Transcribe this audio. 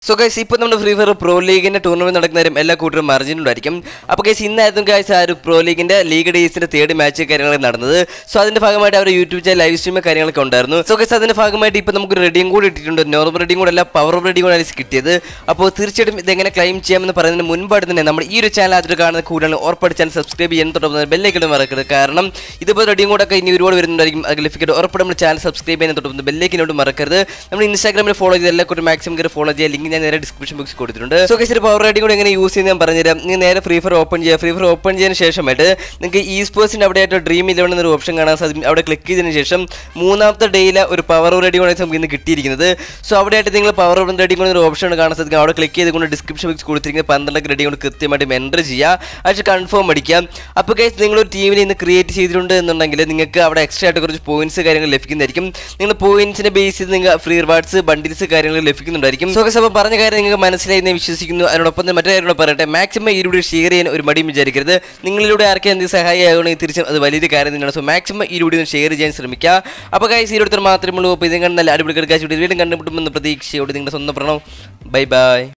so guys ഇപ്പോൾ നമ്മുടെ free fire pro ലീഗിന്റെ ടൂർണമെന്റ് നടക്കുന്നവരും എല്ലാ കൂട്ടരും മാർജിനുണ്ടായിരിക്കും അപ്പോൾ ഗൈസ് ഇന്നായിരുന്നു ഗൈസ് ആ ഒരു പ്രോ ലീഗിന്റെ ലീഗ് ഡേയ്സിന്റെ തേർഡ് മാച്ച് കാര്യങ്ങളൊക്കെ നടന്നത് സോ അതിന്റെ ഭാഗമായിട്ട് അവർ യൂട്യൂബ് ചാനൽ ലൈവ് സ്ട്രീം കാര്യങ്ങളൊക്കെ ഉണ്ടായിരുന്നു സോ ഗൈസ് അതിന്റെ ഭാഗമായിട്ട് ഇപ്പോൾ നമുക്ക് റെഡിയും കൂടി ഇട്ടിട്ടുണ്ട് നോർമൽ റെഡിയും കൂടെ അല്ല പവർ റെഡിയും കൂടെ കിട്ടിയത് അപ്പോൾ തീർച്ചയായിട്ടും ഇതെങ്ങനെ ക്ലെയിം ചെയ്യാമെന്ന് പറയുന്നതിന് മുൻപായിട്ട് തന്നെ നമ്മൾ ഈ ഒരു ചാനൽ ആദ്യം കാണുന്ന കൂടുതൽ ഉറപ്പായിട്ട് ചാനൽ സബ്സ്ക്രൈബ് ചെയ്യാൻ തുടങ്ങുന്നത് ബെല്ലേക്കിട്ട് മറക്കരുത് കാരണം ഇതുപോലെ റെഡിയും കൂടെ ഒക്കെ ഇനി ഒരുപാട് വരുന്നുണ്ടായിരിക്കും അത് ലഭിക്കട്ടെ ഉറപ്പായിട്ട് നമ്മുടെ ചാനൽ സബ്സ്ക്രൈബ് ചെയ്യാൻ തുടങ്ങുന്നത് ബെല്ലേക്കിനോട് മറക്കരുത് നമ്മൾ ഇൻസ്റ്റാഗ്രാമിൽ ഫോളോ ചെയ്ത് എല്ലാ കൂട്ടും മാക്സിമം കയറി ഫോളോ ചെയ്യാൻ ലിങ്ക് ഞാൻ നേരെ ഡിസ്ക്രിപ്ഷൻ ബോക്സിൽ കൊടുത്തിട്ടുണ്ട് സോ കേസ് പവർ റൈഡിംഗ് കൂടെ എങ്ങനെ യൂസ് ചെയ്യുന്നത് ഞാൻ പറഞ്ഞുതരാം നിങ്ങൾ നേരെ ഫ്രീ ഫയർ ഓപ്പൺ ചെയ്യുക ഫ്രീ ഫയർ ഓപ്പൺ ചെയ്തതിന് ശേഷമായിട്ട് നിങ്ങൾക്ക് ഈ സ്പോർട്സിൻ്റെ അവിടെ ആയിട്ട് ഡ്രീം ഇലവൻ എന്നൊരു ഓപ്ഷൻ കാണാൻ സാധിക്കും അവിടെ ക്ലിക്ക് ചെയ്തതിന് ശേഷം മൂന്നാമത്തെ ഡേയിലെ ഒരു പവർ റൈഡിംഗ് കൂടെ നമുക്ക് ഇന്ന് കിട്ടിയിരിക്കുന്നത് സോ അവിടെ ആയിട്ട് നിങ്ങൾ പവർ റൈഡിംഗ് കൂടെ ഒരു ഓപ്ഷൻ കാണാൻ സാധിക്കും അവിടെ ക്ലിക്ക് ചെയ്തുകൊണ്ട് ഡിസ്ക്രിപ്ഷൻ ബോക്സ് കൊടുത്തിരിക്കുന്നത് പന്ത്രണ്ട് റെഡി കൊണ്ട് കൃത്യമായിട്ട് എൻ്റർ ചെയ്യുക അത് കൺഫേം അടിക്കാം അപ്പോൾ ഗൈസ് നിങ്ങളൊരു ടീമിനെ ഇന്ന് ക്രിയേറ്റ് ചെയ്തിട്ടുണ്ട് എന്നുണ്ടെങ്കിൽ നിങ്ങൾക്ക് അവിടെ എക്സ്ട്രാ ആയിട്ട് കുറച്ച് പോയിന്റ്സ് കാര്യങ്ങൾ ലഭിക്കുന്നതായിരിക്കും നിങ്ങൾ പോയിന്റ്സിനെ ബേസ് ചെയ്ത് നിങ്ങൾ ഫ്രീ റിവാർഡ്സ് ബണ്ടിൽസ് കാര്യങ്ങൾ ലഭിക്കുന്നുണ്ടായിരിക്കും സോ ഗൈസ് അപ്പോൾ പറഞ്ഞ കാര്യം നിങ്ങൾക്ക് മനസ്സിലായി എന്ന് വിശ്വസിക്കുന്നു അതിനോടൊപ്പം തന്നെ മറ്റേ കാര്യം കൂടെ പറയട്ടെ മാക്സിമം ഈ വീഡിയോ ഷെയർ ചെയ്യാൻ ഒരു മടിയും വിചാരിക്കരുത് നിങ്ങളിലൂടെ ആർക്കും എന്ത് സഹായമാകണമെങ്കിൽ തീർച്ചയായും അത് വലിയൊരു കാര്യം തന്നെയാണ് സോ മാക്സിമം ഈ വീഡിയോ ഷെയർ ചെയ്യാൻ ശ്രമിക്കുക അപ്പോൾ ഗൈസ് ഈ വീഡിയോ മാത്രമേ ഉള്ളൂ അപ്പോൾ ഇതും കണ്ട് നല്ല അടിപൊളി കിടക്കാച്ച് വീണ്ടും കണ്ടുമുട്ടുമെന്ന് പ്രതീക്ഷയോട് നിങ്ങളുടെ സ്വന്തം പ്രണവ് ബൈ ബൈ